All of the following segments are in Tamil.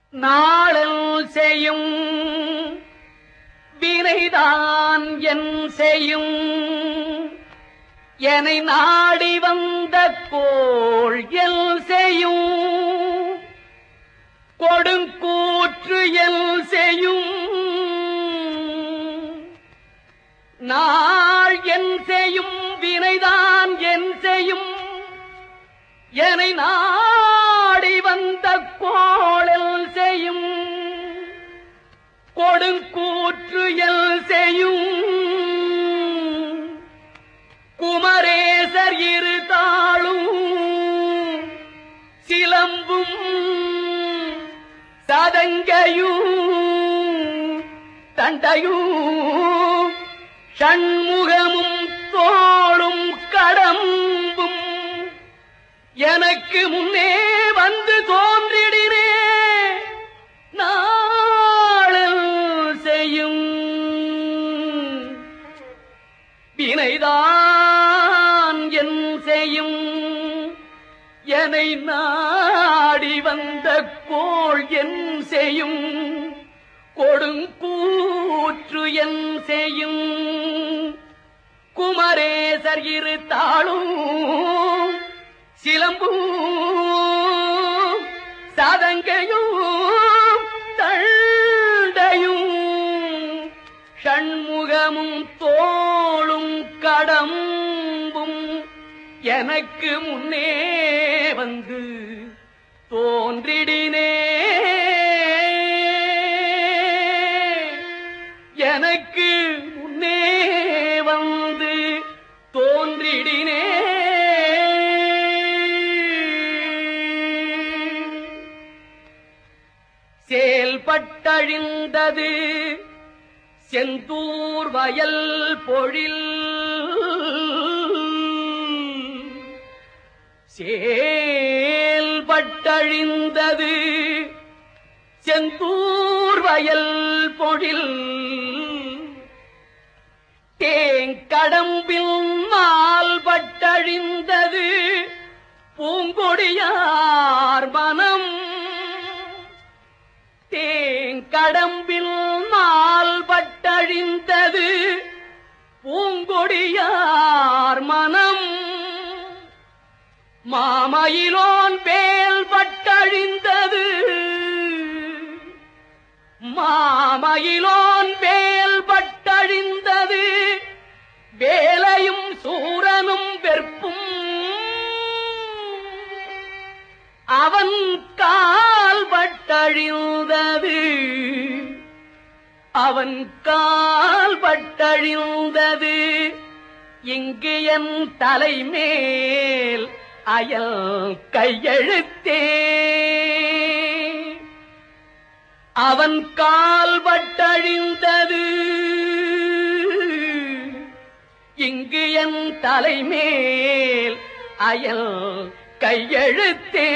நாளல் செய்யும் வினைதான் என் செய்யும் என்னை நாடி வந்த கோள் எல் செய்யும் கொடுங்கூற்று எல் செய்யும் நாள் என் செய்யும் வினைதான் என் செய்யும் என்னை நாடி வந்த கோளல் செய்யும் கொடுங்கூற்று எல் செய்யும் குமரேசர் இரு தாளும் சிலம்பும் சதங்கையும் தண்டையும் ஷண்முகமும் தோளும் கடம்பும் எனக்கு முன்னே வந்து தோன்றிடினே நாளில் செய்யும் வினைதான் என் செய்யும் என்னை நாடி வந்த கோள் என் செய்யும் கொடுங்கூற்று என் செய்யும் குமரேசர் இரு தாளும் சிலம்பும் சதங்கையும் தண்டையும் ஷண்முகமும் தோளும் கடம்பும் எனக்கு முன்னே வந்து தோன்றிடினே எனக்கு முன்னே வந்து தோன்றிடினே செயல்பட்டழிந்தது செந்தூர் வயல் பொழில் செயல்பட்டழிந்தது செந்தூர் வயல் பொழில் தேங்கடம்பில் மால்பட்டழிந்தது பூங்கொடியார் மனம் தேங்கடம்பில் மால்பட்டழிந்தது பூங்கொடியார் மனம் மாமயிலோன் வேல் பட்டழிந்தது மாமயிலோன் வேல் பட்டழிந்தது வேலையும் சூரனும் வெற்பும் அவன் கால் பட்டழிந்தது அவன் கால் பட்டழிந்தது இங்கு என் தலைமேல் அயல் கையெழுத்தே அவன் கால் பட்டழிந்தது இங்கு என் தலைமேல் அயல் கையெழுத்தே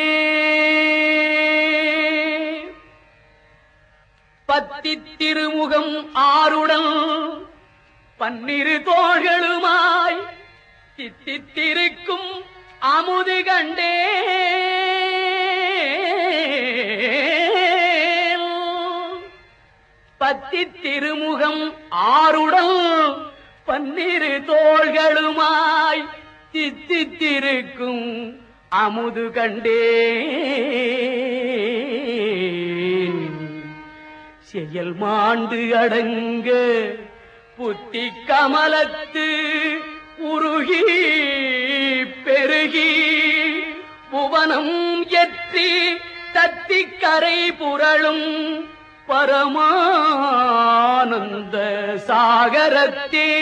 பத்தி திருமுகம் ஆருடன் பன்னிரு தோள்களுமாய் தித்தித்திருக்கும் அமுது கண்டே பத்தி திருமுகம் ஆருடன் பன்னிரு தோள்களுமாய் தித்தித்திருக்கும் அமுது கண்டே செயல் மாண்டு அடங்க புத்தி கமலத்து உருகி பெருகி புவனம் எற்றி தத்திக்கரை புரளும் பரமானந்த சாகரத்தே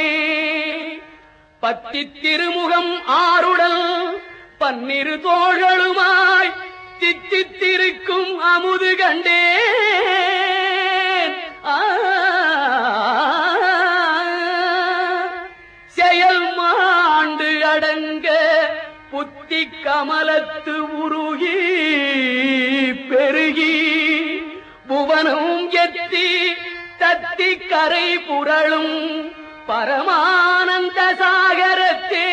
பத்தி திருமுகம் ஆருடல் பன்னிரு தோள்களுமாய் தித்தித்திருக்கும் அமுது கண்டே செயல் மாண்டு அடங்க புத்தி கமலத்து உருகி பெருகி புவனம் எத்தி தத்தி கரை புரளும் பரமானந்த சாகரத்தே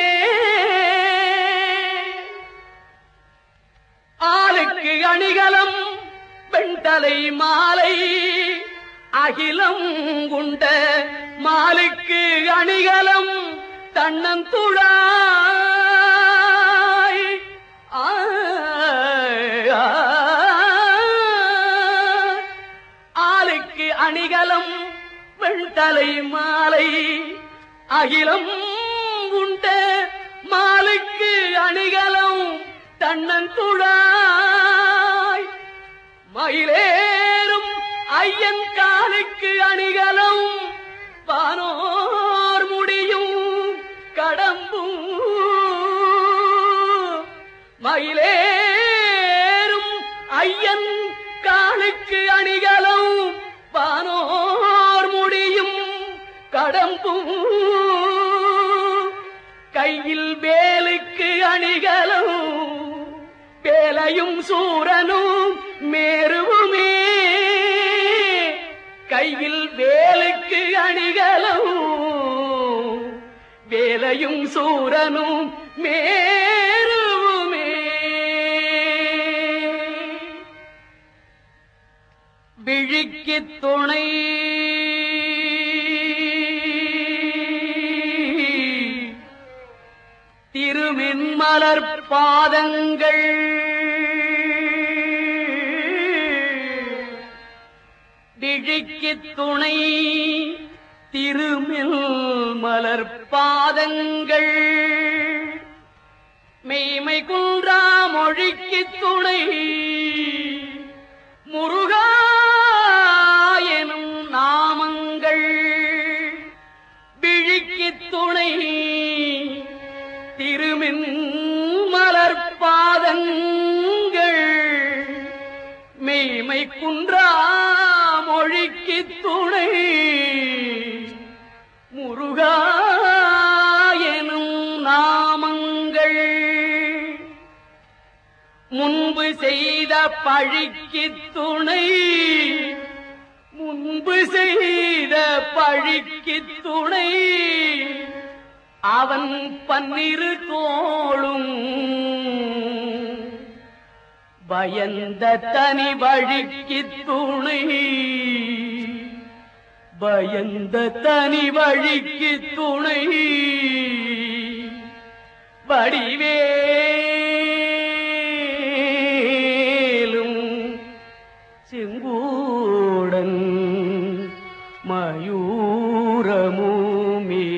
ஆளுக்கு அணிகலம் வெண்தலை மாலை அகிலம் குண்ட மாலுக்கு அணிகலம் தன்னந்துழாய் ஆய், ஆய். ஆளுக்கு அணிகலம் வெண்தலை மாலை அகிலம் உண்ட மாலுக்கு அணிகலம் தன்னந்துழாய் மயிலேறும் ஐயன் காலுக்கு அணிகலம் வானோர் முடியும் கடம்பும் மயிலேறும் ஐயன் காலுக்கு அணிகலம் வானோர் முடியும் கடம்பும் கையில் வேலுக்கு அணிகலம் வேலையும் சூரனும் மேருவுமே கையில் வேலுக்கு அணிகலம் வேலையும் சூரனும் மேருவுமே விழிக்கு துணை திருமின்மலர் பாதங்கள் விழிக்கு துணை திருமில் மலர் பாதங்கள் மெய்மை குன்றா மொழிக்கு துணை முருகா எனும் நாமங்கள் விழிக்கு துணை திருமின் மலர் பாதங்கள் மெய்மை குன்றா மொழிக்கு துணை முருகா எனும் நாமங்கள் முன்பு செய்த பழிக்கு துணை முன்பு செய்த பழிக்கு துணை அவன் பன்னிரு தோளும் பயந்த தனி வழிக்கு துணை பயந்த தனி வழிக்கு துணை வடிவேலும் செங்கூடன் மயூரமுமே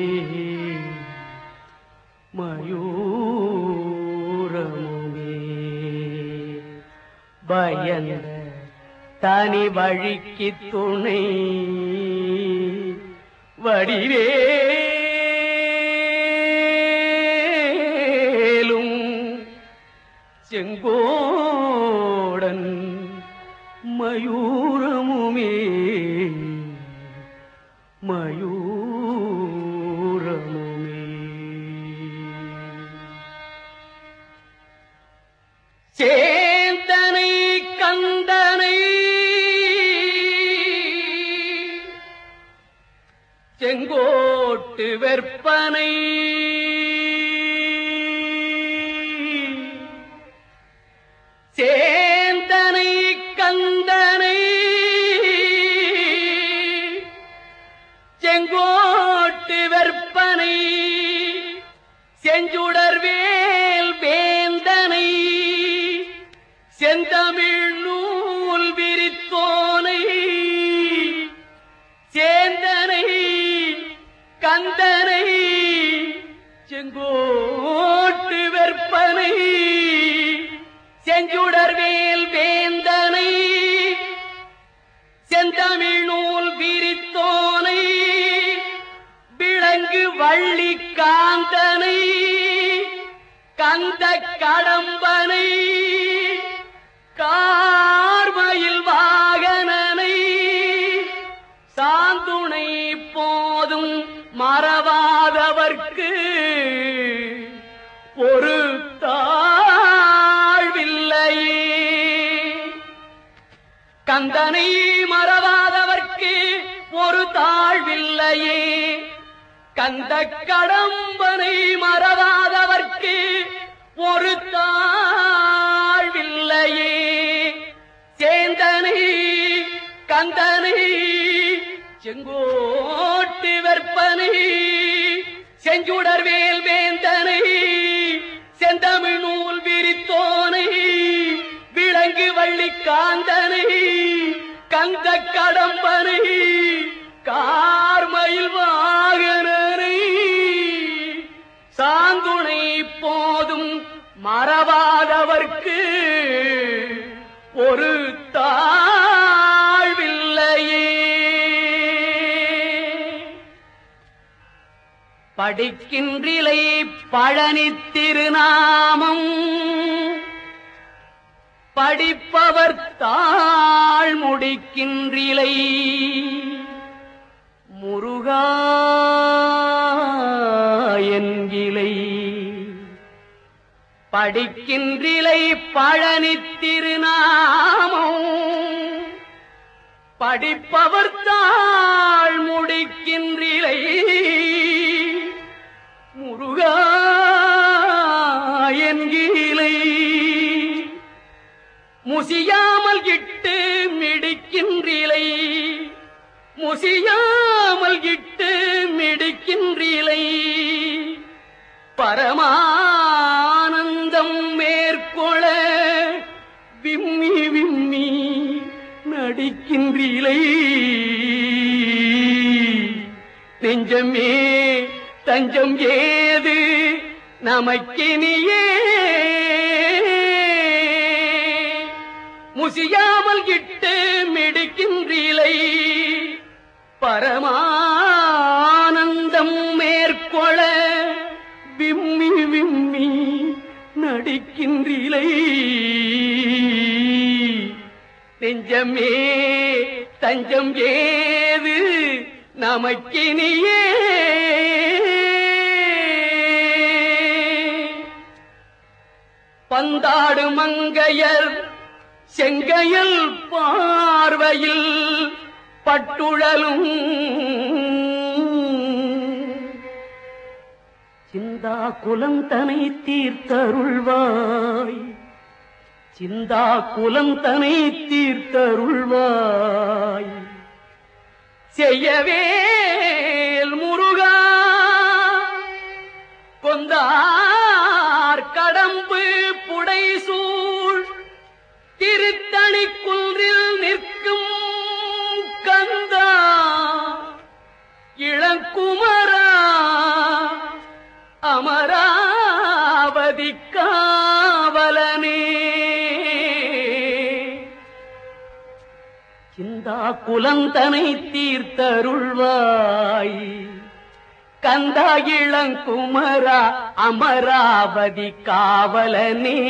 மயூரமுமே பயந்த தனி வழிக்கு துணை வடிவேலும் செங்கோடன் மயூரமுமே மயூரமுமே சேந்தனை கந்தனை செங்கோட்டு வெற்பனை சேந்தனை கந்தனை செங்கோட்டு வெற்பனை செஞ்சுடர் வேல் வேந்தனை செந்தமிழ் நூல் விரித்தோனை சேந்தனை கந்தனை செங்கோட்டு வெற்பனை செஞ்சுடர் வேல் வேந்தனை செந்தமிழ் நூல் விரித்தோனை விளங்கு வள்ளி காந்தனை கந்த கடம்பனை கார்மயில் வாகனனை சாந்துணை போதும் மறவாதவர்க்கு ஒரு தாழ்வில்லையே கந்தனை மறவாதவர்க்கு ஒரு தாழ்வில்லையே கந்த கடம்பனை மறவாதவர்க்கு ஒரு தாழ்வில்லையே சேந்த செங்கோட்டு வெற்பனை செஞ்சுடர் வேல் வேந்தனை செந்தமிழ் நூல் விரித்தோனை விலங்கு வள்ளி காந்தனை கந்த கடம்பனை கார்மயில் வாகனனை சாந்துணை போதும் மறவாதவர்க்கு ஒரு தாழ்வில்லையே படிக்கின்றிலை பழனி திருநாமம் படிப்பவர் தாழ் முடிக்கின்றிலை முருகா என்கிலை படிக்கின்றிலை பழனி திருநாமம் படிப்பவர் தாழ் முடிக்கின்றிலை முருகா என்கிலை முசியாமல் இட்டு மிடிக்கின்றிலை முசியாமல் இட்டு மிடிக்கின்றிலை பரமானந்தம் மேற்கொள விம்மி விம்மி நடிக்கின்றிலை நெஞ்சமே தஞ்சம் ஏது நமக்கினியே முசியாமல் இட்டு மிடிக்கின்றிலை பரமானந்தம் மேற்கொள விம்மி விம்மி நடிக்கின்றிலை நெஞ்சமே தஞ்சம் ஏது நமக்கினியே பந்தாடு மங்கையர் செங்கையல் பார்வையில் பட்டுழலும் சிந்தா குலந்தனை தீர்த்தருள்வாய் சிந்தா குலந்தனை தீர்த்தருள்வாய் செய்யவேல் முருகா கொந்தார் கடம்பு புடைசூழ் திருத்தணி குன்றில் நிற்கும் கந்தா இளங்குமரா அமராவதி காவலனே சிந்தா குலந்தனை தீர்த்தருள்வாய் கந்தா இளங்குமரா அமராவதி காவலனே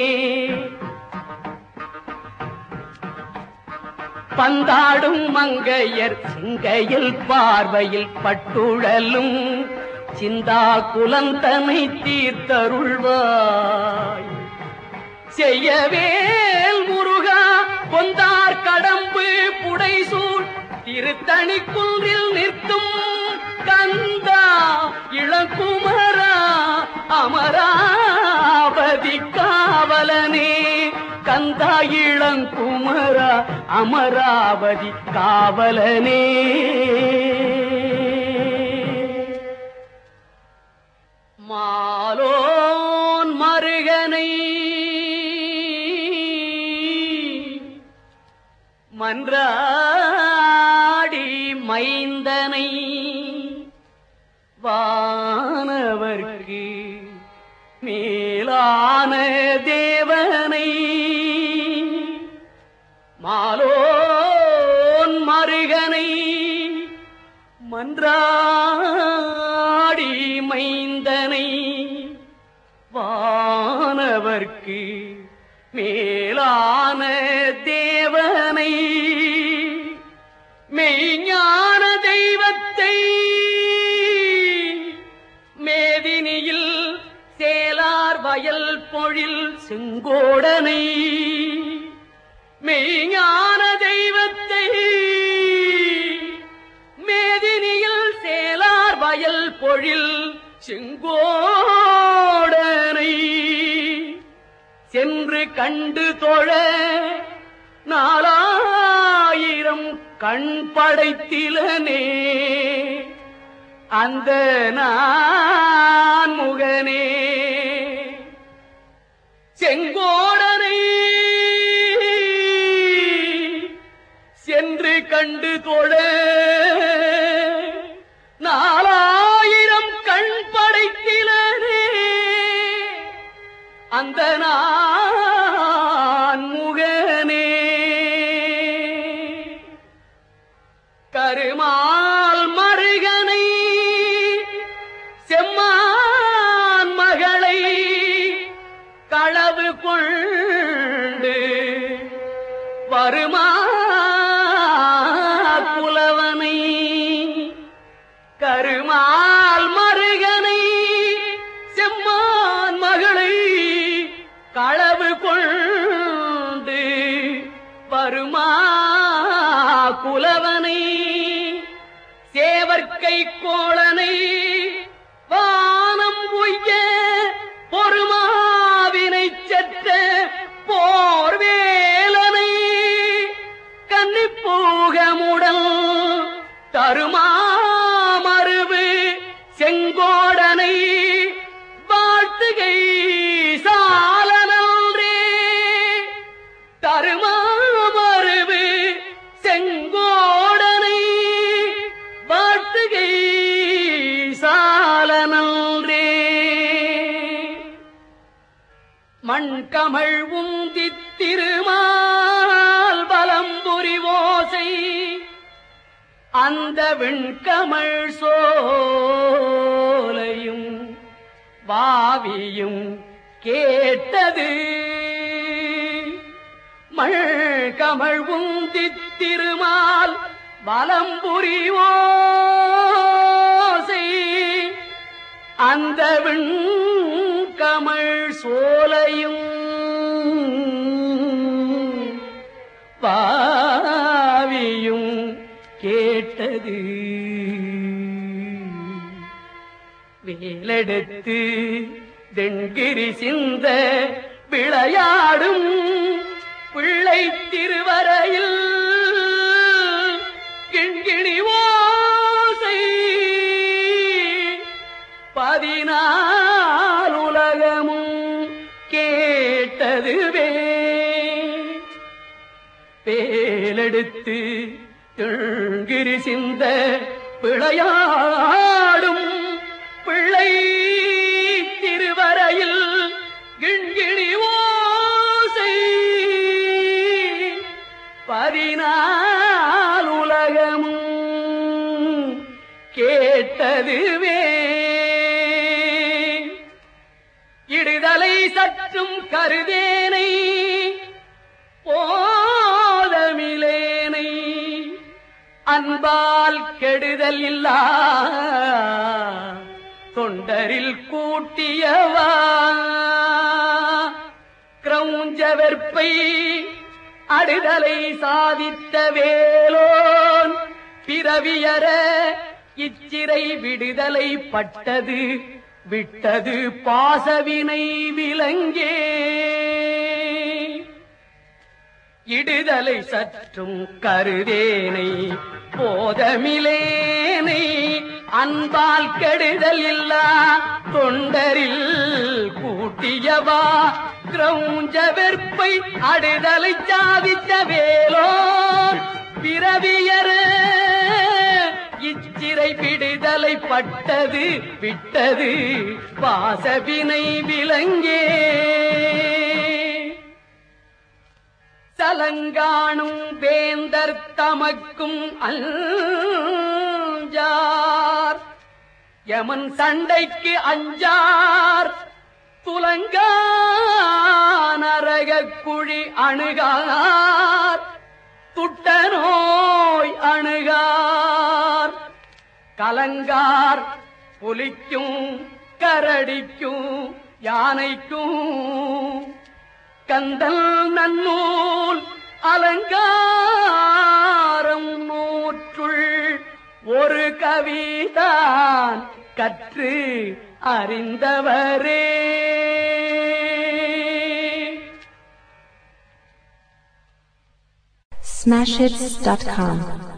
பந்தாடும் மங்கையர் சிங்கையில் பார்வையில் பட்டுழலும் சிந்தா குலந்தனை தீர்த்தருள்வாய் செய்யவேல் முருகா கொந்தார் கடம்பு புடைசூழ் திருத்தணி குன்றில் நிற்கும் கந்தா இளங்குமரா அமராவதி காவலனே கந்தா இளங்குமரா அமராவதி காவலனே மாலோன் மருகனை மன்றாடி மைந்தனை வானவர்க்கு மேலான தேவனை மாலோன் மருகனை மன்றாடி மைந்தனை வானவர்க்கு மேலான தேவனை மெய்ஞான தெய்வத்தை மேதினியில் சேலார் வயல் பொழில் செங்கோடனை மெய்ஞான தெய்வத்தை மேதினியில் சேலார் வயல் பொழில் செங்கோடனை சென்று கண்டு தொழ நாளாயிரம் நாலாயிரம் கண் படைத்திலனே அந்த நான் முகனே செங்கோடனை சென்று கண்டு தொழ நாலாயிரம் கண் படைத்திலனே அந்த நான் முகனே கருமால் மருகனை செம்மான் மகளை களவு கொண்டு வருமா புலவனை கருமால் மருகனை செம்மான் மகளை களவு கொண்டு வருமா குலவனை சேவற்கை கோளனை வானம் உய்ய பொறுமாவினை செற்ற போர்வேலனை கன்னிப்பூகமுடல் தருமாமருவு செங்கோடனை வாழ்த்துகை சாலனல்ரே தருமாமருவு செங்கோடனை வாழ்த்துகை சாலனல்ரே மண்கமழ் உந்தி திருமால் பலம்புரி ஓசை அந்த விண்கமழ் சோலையும் வாவியும் கேட்டது மழ்கமழ் உந்தி திருமால் பலம்புரி ஓசை அந்த விண்கமழ் சோலையும் பாவியும் கேட்டது வேலெடுத்து தென்கிரி சிந்த விளையாடும் பிள்ளை திருவரையில் கிண்கிணி ஓசை பதினால் உலகமும் கேட்டதுவே பேலெடுத்து திழ்கிரி சிந்த விளையாடும் பிள்ளை திருவரையில் கிண்கிணி ஓசை பதினால் உலகமும் கேட்டதுவே இடுதலை சற்றும் கருதேனை போதமிலேனை அன்பால் கெடுதல் இல்லா தொண்டரில் கூட்டியவா கிரௌஞ்ச வெற்பை அடுதலை சாதித்த வேலோன் பிறவியற இச்சிறை விடுதலை பட்டது விட்டது பாசவினை விலங்கே இடுதலை சற்றும் கருதேனை போதமிலேனை அன்பால் கெடுதல் இல்லா தொண்டரில் கூட்டியவா கிரௌஞ்ச வெற்பை அடுதலை சாதித்த வேலோ பிறவியற இச்சிறை விடுதலை பட்டது விட்டது பாசவினை விலங்கே சலங்காணும் வேந்தர் தமக்கும் அஞ்சார் யமன் சண்டைக்கு அஞ்சார் துலங்கா நரக குழி அணுகார் துட்ட நோய் அணுகார் கலங்கார் புலிக்கும் கரடிக்கும் யானைக்கும் கந்தல் நன்னூல் அலங்காரம் நூற்றுள் ஒரு கவிதான் கற்று அறிந்தவரே smashhits.com.